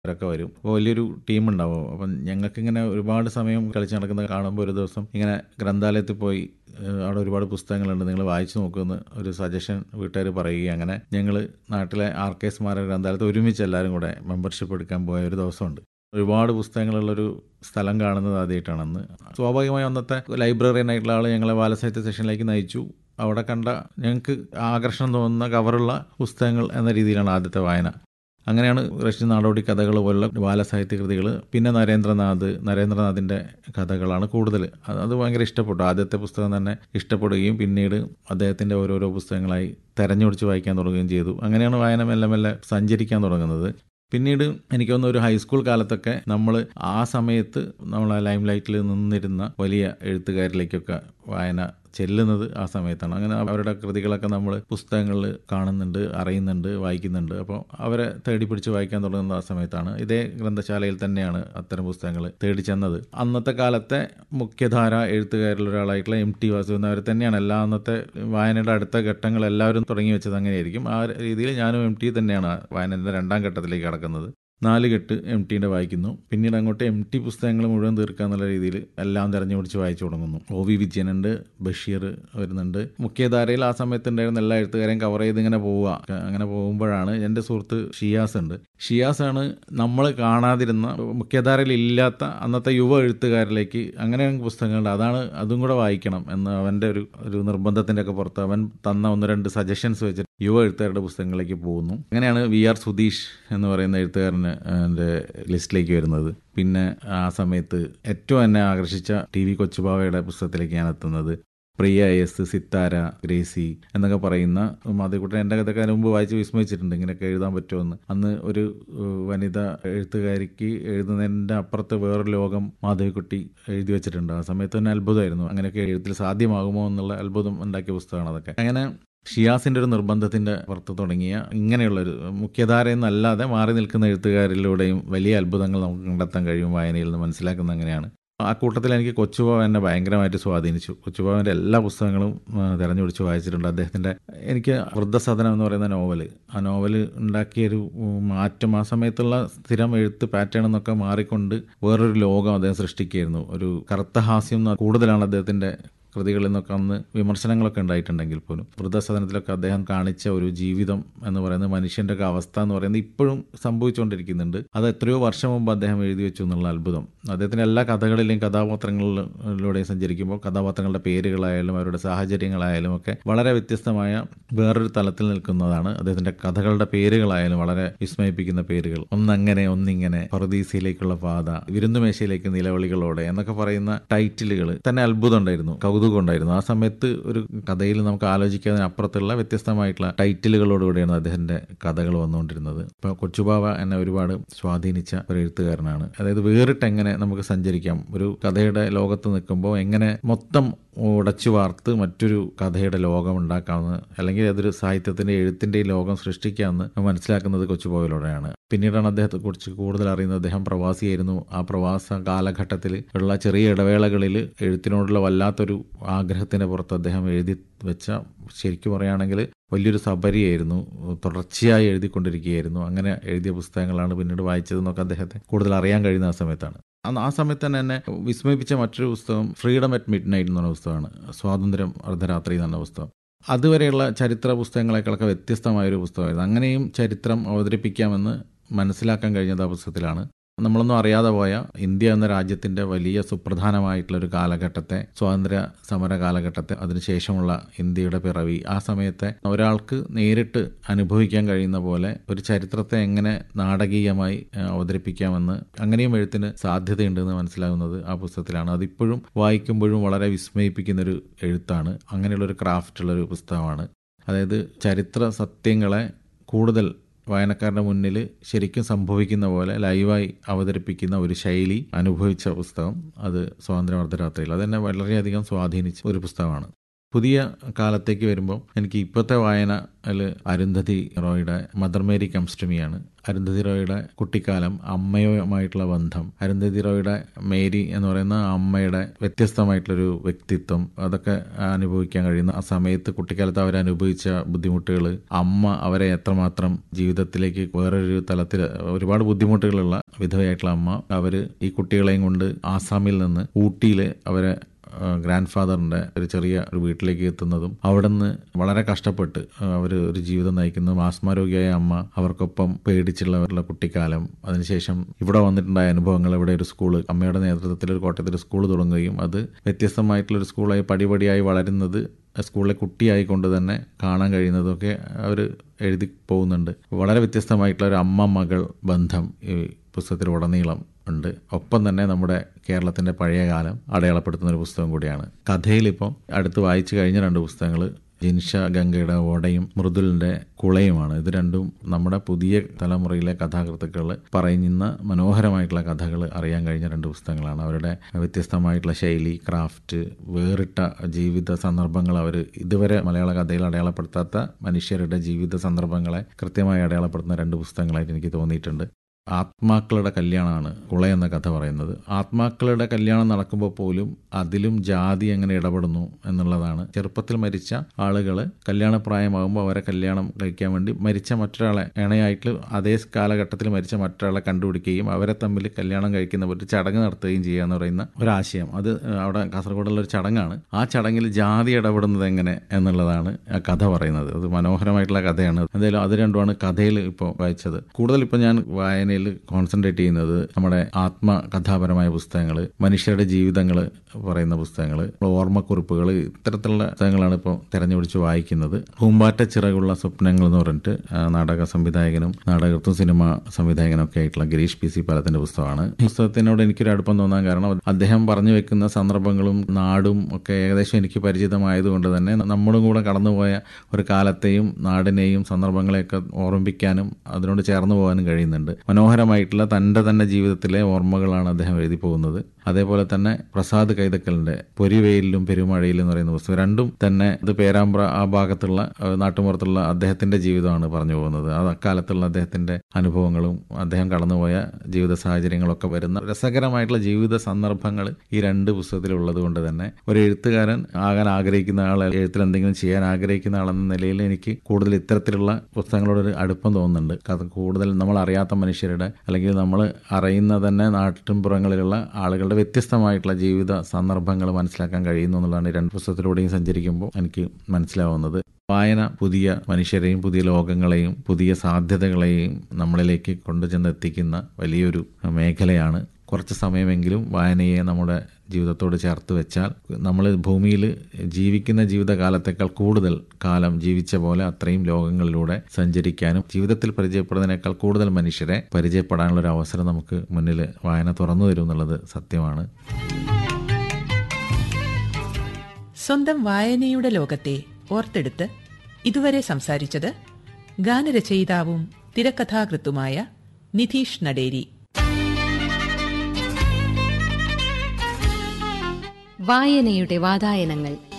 അവരൊക്കെ വരും അപ്പോൾ വലിയൊരു ടീം ഉണ്ടാവും അപ്പം ഞങ്ങൾക്ക് ഇങ്ങനെ ഒരുപാട് സമയം കളിച്ച് നടക്കുന്നത് കാണുമ്പോൾ ഒരു ദിവസം ഇങ്ങനെ ഗ്രന്ഥാലയത്തിൽ പോയി ഏഹ്, അവിടെ ഒരുപാട് പുസ്തകങ്ങളുണ്ട് നിങ്ങൾ വായിച്ചു നോക്കുമെന്ന് ഒരു സജഷൻ വീട്ടുകാർ പറയുകയും അങ്ങനെ ഞങ്ങൾ നാട്ടിലെ ആർ കെ സ്മാരക ഗ്രന്ഥാലയത്തിൽ ഒരുമിച്ച് എല്ലാവരും കൂടെ മെമ്പർഷിപ്പ് എടുക്കാൻ പോയ ഒരു ദിവസമുണ്ട് ഒരുപാട് പുസ്തകങ്ങളുള്ളൊരു സ്ഥലം കാണുന്നത് ആദ്യമായിട്ടാണ് അന്ന് സ്വാഭാവികമായി അന്നത്തെ ലൈബ്രറിയനായിട്ടുള്ള ആൾ ഞങ്ങളെ ബാലസാഹിത്യ സെഷനിലേക്ക് നയിച്ചു അവിടെ കണ്ട ഞങ്ങൾക്ക് ആകർഷണം തോന്നുന്ന കവറുള്ള പുസ്തകങ്ങൾ എന്ന രീതിയിലാണ് ആദ്യത്തെ വായന അങ്ങനെയാണ് റഷ്യൻ നാടോടി കഥകൾ പോലുള്ള ബാലസാഹിത്യ കൃതികൾ പിന്നെ നരേന്ദ്രനാഥ് നരേന്ദ്രനാഥിൻ്റെ കഥകളാണ് കൂടുതൽ അത് അത് ഭയങ്കര ഇഷ്ടപ്പെട്ടു ആദ്യത്തെ പുസ്തകം തന്നെ ഇഷ്ടപ്പെടുകയും പിന്നീട് അദ്ദേഹത്തിൻ്റെ ഓരോരോ പുസ്തകങ്ങളായി തെരഞ്ഞെടുത്ത് വായിക്കാൻ തുടങ്ങുകയും ചെയ്തു അങ്ങനെയാണ് വായന മെല്ലെ മെല്ലെ സഞ്ചരിക്കാൻ തുടങ്ങുന്നത് പിന്നീട് എനിക്ക് തോന്നുന്നു ഒരു ഹൈസ്കൂൾ കാലത്തൊക്കെ നമ്മൾ ആ സമയത്ത് നമ്മൾ ആ ലൈം ലൈറ്റിൽ നിന്നിരുന്ന വലിയ എഴുത്തുകാരിലേക്കൊക്കെ വായന ചെല്ലുന്നത് ആ സമയത്താണ് അങ്ങനെ അവരുടെ കൃതികളൊക്കെ നമ്മൾ പുസ്തകങ്ങളിൽ കാണുന്നുണ്ട് അറിയുന്നുണ്ട് വായിക്കുന്നുണ്ട് അപ്പോൾ അവരെ തേടി പിടിച്ച് വായിക്കാൻ തുടങ്ങുന്ന ആ സമയത്താണ് ഇതേ ഗ്രന്ഥശാലയിൽ തന്നെയാണ് അത്തരം പുസ്തകങ്ങൾ തേടി ചെന്നത് അന്നത്തെ കാലത്തെ മുഖ്യധാര എഴുത്തുകാരിൽ ഒരാളായിട്ടുള്ള എം ടി വാസുദേവൻ അവർ തന്നെയാണ് എല്ലാ അന്നത്തെ വായനയുടെ അടുത്ത ഘട്ടങ്ങൾ എല്ലാവരും തുടങ്ങി വെച്ചത് അങ്ങനെയായിരിക്കും ആ രീതിയിൽ ഞാനും എം ടി തന്നെയാണ് വായനയുടെ രണ്ടാം ഘട്ടത്തിലേക്ക് കടക്കുന്നത് നാല് കെട്ട് എം ടിയുടെ വായിക്കുന്നു പിന്നീട് അങ്ങോട്ട് എം ടി പുസ്തകങ്ങൾ മുഴുവൻ തീർക്കുക എന്നുള്ള രീതിയിൽ എല്ലാം തെരഞ്ഞു പിടിച്ച് വായിച്ചു തുടങ്ങുന്നു ഒ വി വിജയനുണ്ട് ബഷീർ വരുന്നുണ്ട് മുഖ്യധാരയിൽ ആ സമയത്ത് ഉണ്ടായിരുന്ന എല്ലാ എഴുത്തുകാരെയും കവർ ചെയ്ത് ഇങ്ങനെ പോവുക അങ്ങനെ പോകുമ്പോഴാണ് എൻ്റെ സുഹൃത്ത് ഷിയാസ് ഉണ്ട് ഷിയാസ് ആണ് നമ്മൾ കാണാതിരുന്ന മുഖ്യധാരയിൽ ഇല്ലാത്ത അന്നത്തെ യുവ എഴുത്തുകാരിലേക്ക് അങ്ങനെ പുസ്തകങ്ങളുണ്ട് അതാണ് അതും കൂടെ വായിക്കണം എന്ന് അവൻ്റെ ഒരു ഒരു നിർബന്ധത്തിൻ്റെ ഒക്കെ പുറത്ത് അവൻ തന്ന ഒന്ന് രണ്ട് സജഷൻസ് വെച്ചിട്ട് യുവ എഴുത്തുകാരുടെ പുസ്തകങ്ങളിലേക്ക് പോകുന്നു അങ്ങനെയാണ് വി ആർ സുധീഷ് എന്ന് പറയുന്ന എഴുത്തുകാരന് എൻ്റെ ലിസ്റ്റിലേക്ക് വരുന്നത് പിന്നെ ആ സമയത്ത് ഏറ്റവും എന്നെ ആകർഷിച്ച ടി വി കൊച്ചുബാവയുടെ പുസ്തകത്തിലേക്ക് ഞാൻ എത്തുന്നത് പ്രിയ എസ് സിത്താര ഗ്രേസി എന്നൊക്കെ പറയുന്ന മാധവിക്കുട്ടൻ എൻ്റെ കഥയൊക്കെ അതിന് മുമ്പ് വായിച്ച് വിസ്മയിച്ചിട്ടുണ്ട് ഇങ്ങനെയൊക്കെ എഴുതാൻ പറ്റുമെന്ന് അന്ന് ഒരു ഏഹ്, വനിത എഴുത്തുകാരിക്ക് എഴുതുന്നതിൻ്റെ അപ്പുറത്ത് വേറൊരു ലോകം മാധവിക്കുട്ടി എഴുതി വെച്ചിട്ടുണ്ട് ആ സമയത്ത് തന്നെ അത്ഭുതമായിരുന്നു അങ്ങനെയൊക്കെ എഴുത്തിൽ സാധ്യമാകുമോ എന്നുള്ള അത്ഭുതം ഉണ്ടാക്കിയ പുസ്തകമാണ് അതൊക്കെ അങ്ങനെ ഷിയാസിൻ്റെ ഒരു നിർബന്ധത്തിൻ്റെ പുറത്ത് തുടങ്ങിയ ഇങ്ങനെയുള്ളൊരു മുഖ്യധാരയിൽ നിന്നല്ലാതെ മാറി നിൽക്കുന്ന എഴുത്തുകാരിലൂടെയും വലിയ അത്ഭുതങ്ങൾ നമുക്ക് കണ്ടെത്താൻ കഴിയും വായനയിൽ നിന്ന് മനസ്സിലാക്കുന്ന അങ്ങനെയാണ് ആ കൂട്ടത്തിൽ എനിക്ക് കൊച്ചുബാവ എന്നെ ഭയങ്കരമായിട്ട് സ്വാധീനിച്ചു കൊച്ചുബാവൻ്റെ എല്ലാ പുസ്തകങ്ങളും ആ, തെരഞ്ഞെടുത്ത് വായിച്ചിട്ടുണ്ട് അദ്ദേഹത്തിൻ്റെ എനിക്ക് വൃദ്ധസദനം എന്ന് പറയുന്ന നോവൽ ആ നോവൽ ഉണ്ടാക്കിയൊരു ഉം, മാറ്റം ആ സമയത്തുള്ള സ്ഥിരം എഴുത്ത് പാറ്റേൺ എന്നൊക്കെ മാറിക്കൊണ്ട് വേറൊരു ലോകം അദ്ദേഹം സൃഷ്ടിക്കുകയായിരുന്നു ഒരു കറുത്ത ഹാസ്യം ന- കൂടുതലാണ് അദ്ദേഹത്തിൻ്റെ കൃതികളിൽ നിന്നൊക്കെ അന്ന് വിമർശനങ്ങളൊക്കെ ഉണ്ടായിട്ടുണ്ടെങ്കിൽ പോലും വൃദ്ധസദനത്തിലൊക്കെ അദ്ദേഹം കാണിച്ച ഒരു ജീവിതം എന്ന് പറയുന്നത് മനുഷ്യൻ്റെ ഒക്കെ അവസ്ഥ എന്ന് പറയുന്നത് ഇപ്പോഴും സംഭവിച്ചുകൊണ്ടിരിക്കുന്നുണ്ട് അത് എത്രയോ വർഷം മുമ്പ് അദ്ദേഹം എഴുതി വെച്ചു എന്നുള്ള അത്ഭുതം അദ്ദേഹത്തിൻ്റെ എല്ലാ കഥകളിലെയും കഥാപാത്രങ്ങളിലൂടെയും സഞ്ചരിക്കുമ്പോൾ കഥാപാത്രങ്ങളുടെ പേരുകളായാലും അവരുടെ സാഹചര്യങ്ങളായാലും ഒക്കെ വളരെ വ്യത്യസ്തമായ വേറൊരു തലത്തിൽ നിൽക്കുന്നതാണ് അദ്ദേഹത്തിൻ്റെ കഥകളുടെ പേരുകളായാലും വളരെ വിസ്മയിപ്പിക്കുന്ന പേരുകൾ ഒന്നങ്ങനെ ഒന്നിങ്ങനെ പറുദീസയിലേക്കുള്ള പാത വിരുന്നുമേശയിലേക്ക് നിലവിളികളോടെ എന്നൊക്കെ പറയുന്ന ടൈറ്റിലുകൾ തന്നെ അത്ഭുതം ഉണ്ടായിരുന്നു കൗതുകം ഉണ്ടായിരുന്നു ആ സമയത്ത് ഒരു കഥയിൽ നമുക്ക് ആലോചിക്കാതിന് അപ്പുറത്തുള്ള വ്യത്യസ്തമായിട്ടുള്ള ടൈറ്റിലുകളോടുകൂടിയാണ് അദ്ദേഹത്തിന്റെ കഥകൾ വന്നുകൊണ്ടിരുന്നത് ഇപ്പോൾ കൊച്ചുബാവ എന്നെ ഒരുപാട് സ്വാധീനിച്ച ഒരു എഴുത്തുകാരനാണ് അതായത് വേറിട്ട് എങ്ങനെ നമുക്ക് സഞ്ചരിക്കാം ഒരു കഥയുടെ ലോകത്ത് നിൽക്കുമ്പോൾ എങ്ങനെ മൊത്തം ഉടച്ചു വാർത്ത് മറ്റൊരു കഥയുടെ ലോകം ഉണ്ടാക്കാമെന്ന് അല്ലെങ്കിൽ അതൊരു സാഹിത്യത്തിന്റെ എഴുത്തിന്റെയും ലോകം സൃഷ്ടിക്കാമെന്ന് മനസ്സിലാക്കുന്നത് കൊച്ചുബോയിലൂടെയാണ് പിന്നീടാണ് അദ്ദേഹത്തെ കുറിച്ച് കൂടുതൽ അറിയുന്നത് അദ്ദേഹം പ്രവാസിയായിരുന്നു ആ പ്രവാസ കാലഘട്ടത്തിൽ ഉള്ള ചെറിയ ഇടവേളകളിൽ എഴുത്തിനോടുള്ള വല്ലാത്തൊരു ആഗ്രഹത്തിന്റെ പുറത്ത് അദ്ദേഹം എഴുതി വെച്ച ശരിക്കും പറയുകയാണെങ്കിൽ വലിയൊരു സബരിയായിരുന്നു തുടർച്ചയായി എഴുതിക്കൊണ്ടിരിക്കുകയായിരുന്നു അങ്ങനെ എഴുതിയ പുസ്തകങ്ങളാണ് പിന്നീട് വായിച്ചതെന്നൊക്കെ അദ്ദേഹത്തെ കൂടുതൽ അറിയാൻ കഴിയുന്ന ആ സമയത്താണ് അന്ന് ആ സമയത്ത് തന്നെ എന്നെ വിസ്മയിപ്പിച്ച മറ്റൊരു പുസ്തകം ഫ്രീഡം അറ്റ് മിഡ് നൈറ്റ് എന്ന് പറഞ്ഞ പുസ്തകമാണ് സ്വാതന്ത്ര്യം അർദ്ധരാത്രി എന്ന് പറഞ്ഞ പുസ്തകം അതുവരെയുള്ള ചരിത്ര പുസ്തകങ്ങളെക്കാളൊക്കെ വ്യത്യസ്തമായ ഒരു പുസ്തകമായിരുന്നു അങ്ങനെയും ചരിത്രം അവതരിപ്പിക്കാമെന്ന് മനസ്സിലാക്കാൻ കഴിഞ്ഞത് ആ പുസ്തകത്തിലാണ് നമ്മളൊന്നും അറിയാതെ പോയ ഇന്ത്യ എന്ന രാജ്യത്തിന്റെ വലിയ സുപ്രധാനമായിട്ടുള്ള ഒരു കാലഘട്ടത്തെ സ്വാതന്ത്ര്യ സമര കാലഘട്ടത്തെ അതിനുശേഷമുള്ള ഇന്ത്യയുടെ പിറവി ആ സമയത്തെ ഒരാൾക്ക് നേരിട്ട് അനുഭവിക്കാൻ കഴിയുന്ന പോലെ ഒരു ചരിത്രത്തെ എങ്ങനെ നാടകീയമായി ഏഹ്, അവതരിപ്പിക്കാമെന്ന് അങ്ങനെയും എഴുത്തിന് സാധ്യതയുണ്ടെന്ന് മനസ്സിലാകുന്നത് ആ പുസ്തകത്തിലാണ് അതിപ്പോഴും വായിക്കുമ്പോഴും വളരെ വിസ്മയിപ്പിക്കുന്ന ഒരു എഴുത്താണ് അങ്ങനെയുള്ളൊരു ക്രാഫ്റ്റുള്ളൊരു പുസ്തകമാണ് അതായത് ചരിത്ര സത്യങ്ങളെ കൂടുതൽ വായനക്കാരുടെ മുന്നിൽ ശരിക്കും സംഭവിക്കുന്ന പോലെ ലൈവായി അവതരിപ്പിക്കുന്ന ഒരു ശൈലി അനുഭവിച്ച പുസ്തകം അത് സ്വാതന്ത്ര്യ അർദ്ധരാത്രിയിൽ അതെന്നെ വളരെയധികം സ്വാധീനിച്ച ഒരു പുസ്തകമാണ് പുതിയ കാലത്തേക്ക് വരുമ്പോൾ എനിക്ക് ഇപ്പോഴത്തെ വായന അതിൽ അരുന്ധതി റോയുടെ മദർ മേരി കംസ്റ്റമിയാണ് അരുന്ധതി റോയുടെ കുട്ടിക്കാലം അമ്മയുമായിട്ടുള്ള ബന്ധം അരുന്ധതി റോയുടെ മേരി എന്ന് പറയുന്ന അമ്മയുടെ വ്യത്യസ്തമായിട്ടുള്ളൊരു വ്യക്തിത്വം അതൊക്കെ അനുഭവിക്കാൻ കഴിയുന്ന ആ സമയത്ത് കുട്ടിക്കാലത്ത് അവർ അനുഭവിച്ച ബുദ്ധിമുട്ടുകൾ അമ്മ അവരെ എത്രമാത്രം ജീവിതത്തിലേക്ക് വേറൊരു തലത്തിൽ ഒരുപാട് ബുദ്ധിമുട്ടുകളുള്ള വിധവയായിട്ടുള്ള അമ്മ അവർ ഈ കുട്ടികളെയും കൊണ്ട് ആസാമിൽ നിന്ന് ഊട്ടിയിൽ അവരെ ഗ്രാൻഡ് ഫാദറിന്റെ ഒരു ചെറിയ ഒരു വീട്ടിലേക്ക് എത്തുന്നതും അവിടെ നിന്ന് വളരെ കഷ്ടപ്പെട്ട് അവർ ഒരു ജീവിതം നയിക്കുന്നതും ആസ്മാരോഗ്യമായ അമ്മ അവർക്കൊപ്പം പേടിച്ചുള്ളവരുടെ കുട്ടിക്കാലം അതിനുശേഷം ഇവിടെ വന്നിട്ടുണ്ടായ അനുഭവങ്ങൾ ഇവിടെ ഒരു സ്കൂള് അമ്മയുടെ നേതൃത്വത്തിൽ ഒരു കോട്ടയത്തിൽ ഒരു സ്കൂൾ തുടങ്ങുകയും അത് വ്യത്യസ്തമായിട്ടുള്ള ഒരു സ്കൂളായി പടിപടിയായി വളരുന്നത് സ്കൂളിലെ കുട്ടിയായിക്കൊണ്ട് തന്നെ കാണാൻ കഴിയുന്നതൊക്കെ അവർ എഴുതി പോകുന്നുണ്ട് വളരെ വ്യത്യസ്തമായിട്ടുള്ള ഒരു അമ്മ മകൾ ബന്ധം ഈ പുസ്തകത്തിൽ ഉടനീളം ഉണ്ട് ഒപ്പം തന്നെ നമ്മുടെ കേരളത്തിൻ്റെ പഴയ കാലം അടയാളപ്പെടുത്തുന്ന ഒരു പുസ്തകം കൂടിയാണ് കഥയിലിപ്പം അടുത്ത് വായിച്ചു കഴിഞ്ഞ രണ്ട് പുസ്തകങ്ങൾ ജിൻഷ ഗംഗയുടെ ഓടയും മൃദുലിൻ്റെ കുളയുമാണ് ഇത് രണ്ടും നമ്മുടെ പുതിയ തലമുറയിലെ കഥാകൃത്തുക്കൾ പറയുന്ന മനോഹരമായിട്ടുള്ള കഥകൾ അറിയാൻ കഴിഞ്ഞ രണ്ട് പുസ്തകങ്ങളാണ് അവരുടെ വ്യത്യസ്തമായിട്ടുള്ള ശൈലി ക്രാഫ്റ്റ് വേറിട്ട ജീവിത സന്ദർഭങ്ങൾ അവർ ഇതുവരെ മലയാള കഥയിൽ അടയാളപ്പെടുത്താത്ത മനുഷ്യരുടെ ജീവിത സന്ദർഭങ്ങളെ കൃത്യമായി അടയാളപ്പെടുത്തുന്ന രണ്ട് പുസ്തകങ്ങളായിട്ട് എനിക്ക് തോന്നിയിട്ടുണ്ട് ആത്മാക്കളുടെ കല്യാണമാണ് കുള എന്ന കഥ പറയുന്നത് ആത്മാക്കളുടെ കല്യാണം നടക്കുമ്പോൾ പോലും അതിലും ജാതി എങ്ങനെ ഇടപെടുന്നു എന്നുള്ളതാണ് ചെറുപ്പത്തിൽ മരിച്ച ആളുകൾ കല്യാണപ്രായമാകുമ്പോൾ അവരെ കല്യാണം കഴിക്കാൻ വേണ്ടി മരിച്ച മറ്റൊരാളെ ഇണയായിട്ട് അതേ കാലഘട്ടത്തിൽ മരിച്ച മറ്റൊരാളെ കണ്ടുപിടിക്കുകയും അവരെ തമ്മിൽ കല്യാണം കഴിക്കുന്ന ഒരു ചടങ്ങ് നടത്തുകയും ചെയ്യുക എന്ന് പറയുന്ന ഒരാശയം അത് അവിടെ കാസർഗോഡുള്ള ഒരു ചടങ്ങാണ് ആ ചടങ്ങിൽ ജാതി ഇടപെടുന്നത് എങ്ങനെ എന്നുള്ളതാണ് ആ കഥ പറയുന്നത് അത് മനോഹരമായിട്ടുള്ള കഥയാണ് എന്തായാലും അത് രണ്ടുമാണ് കഥയിൽ ഇപ്പോൾ വായിച്ചത് കൂടുതൽ ഇപ്പോൾ ഞാൻ വായനയിൽ കോൺസെൻട്രേറ്റ് ചെയ്യുന്നത് നമ്മുടെ ആത്മകഥാപരമായ പുസ്തകങ്ങൾ മനുഷ്യരുടെ ജീവിതങ്ങൾ പറയുന്ന പുസ്തകങ്ങൾ ഓർമ്മക്കുറിപ്പുകൾ ഇത്തരത്തിലുള്ള പുസ്തകങ്ങളാണ് ഇപ്പോൾ തെരഞ്ഞെടുത്ത് വായിക്കുന്നത് പൂമ്പാറ്റ ചിറകുള്ള സ്വപ്നങ്ങൾ എന്ന് പറഞ്ഞിട്ട് നാടക സംവിധായകനും നാടകത്തും സിനിമ സംവിധായകനും ഒക്കെ ആയിട്ടുള്ള ഗിരീഷ് പി സി പാലത്തിന്റെ പുസ്തകമാണ് ഈ പുസ്തകത്തിനോട് എനിക്കൊരു അടുപ്പം തോന്നാൻ കാരണം അദ്ദേഹം പറഞ്ഞു വെക്കുന്ന സന്ദർഭങ്ങളും നാടും ഒക്കെ ഏകദേശം എനിക്ക് പരിചിതമായതുകൊണ്ട് തന്നെ നമ്മളും കൂടെ കടന്നുപോയ ഒരു കാലത്തെയും നാടിനെയും സന്ദർഭങ്ങളെയൊക്കെ ഓർമ്മിപ്പിക്കാനും അതിനോട് ചേർന്ന് പോകാനും കഴിയുന്നുണ്ട് മനോഹരമായിട്ടുള്ള തൻ്റെ തന്നെ ജീവിതത്തിലെ ഓർമ്മകളാണ് അദ്ദേഹം എഴുതി പോകുന്നത് അതേപോലെ തന്നെ പ്രസാദ് കൈതക്കലിന്റെ പൊരിവെയിലും പെരുമഴയിലും എന്ന് പറയുന്ന പുസ്തകം രണ്ടും തന്നെ ഇത് പേരാമ്പ്ര ആ ഭാഗത്തുള്ള നാട്ടുമ്പുറത്തുള്ള അദ്ദേഹത്തിന്റെ ജീവിതമാണ് പറഞ്ഞു പോകുന്നത് ആ അക്കാലത്തുള്ള അദ്ദേഹത്തിന്റെ അനുഭവങ്ങളും അദ്ദേഹം കടന്നുപോയ ജീവിത സാഹചര്യങ്ങളൊക്കെ വരുന്ന രസകരമായിട്ടുള്ള ജീവിത സന്ദർഭങ്ങൾ ഈ രണ്ട് പുസ്തകത്തിലുള്ളത് കൊണ്ട് തന്നെ ഒരു എഴുത്തുകാരൻ ആകാൻ ആഗ്രഹിക്കുന്ന ആൾ എഴുത്തിൽ എന്തെങ്കിലും ചെയ്യാൻ ആഗ്രഹിക്കുന്ന ആളെന്ന നിലയിൽ എനിക്ക് കൂടുതൽ ഇത്തരത്തിലുള്ള പുസ്തകങ്ങളോടൊരു അടുപ്പം തോന്നുന്നുണ്ട് അത് കൂടുതൽ നമ്മൾ അറിയാത്ത മനുഷ്യരുടെ അല്ലെങ്കിൽ നമ്മൾ അറിയുന്ന തന്നെ നാട്ടിൻപുറങ്ങളിലുള്ള ആളുകളുടെ വ്യത്യസ്തമായിട്ടുള്ള ജീവിത സന്ദർഭങ്ങൾ മനസ്സിലാക്കാൻ കഴിയുന്നു എന്നുള്ളതാണ് ഈ രണ്ട് പുസ്തകത്തിലൂടെയും സഞ്ചരിക്കുമ്പോൾ എനിക്ക് മനസ്സിലാവുന്നത് വായന പുതിയ മനുഷ്യരെയും പുതിയ ലോകങ്ങളെയും പുതിയ സാധ്യതകളെയും നമ്മളിലേക്ക് കൊണ്ടുചെന്ന് എത്തിക്കുന്ന വലിയൊരു മേഖലയാണ് കുറച്ച് സമയമെങ്കിലും വായനയെ നമ്മുടെ ജീവിതത്തോട് ചേർത്ത് വെച്ചാൽ നമ്മൾ ഭൂമിയിൽ ജീവിക്കുന്ന ജീവിതകാലത്തേക്കാൾ കൂടുതൽ കാലം ജീവിച്ച പോലെ അത്രയും ലോകങ്ങളിലൂടെ സഞ്ചരിക്കാനും ജീവിതത്തിൽ പരിചയപ്പെടുന്നതിനേക്കാൾ കൂടുതൽ മനുഷ്യരെ പരിചയപ്പെടാനുള്ള ഒരു അവസരം നമുക്ക് മുന്നിൽ വായന തുറന്നു തരും എന്നുള്ളത് സത്യമാണ് സ്വന്തം വായനയുടെ ലോകത്തെ ഓർത്തെടുത്ത് ഇതുവരെ സംസാരിച്ചത് ഗാനരചയിതാവും തിരക്കഥാകൃത്തുമായ നിധീഷ് നടേരി വായനയുടെ വാതായനങ്ങൾ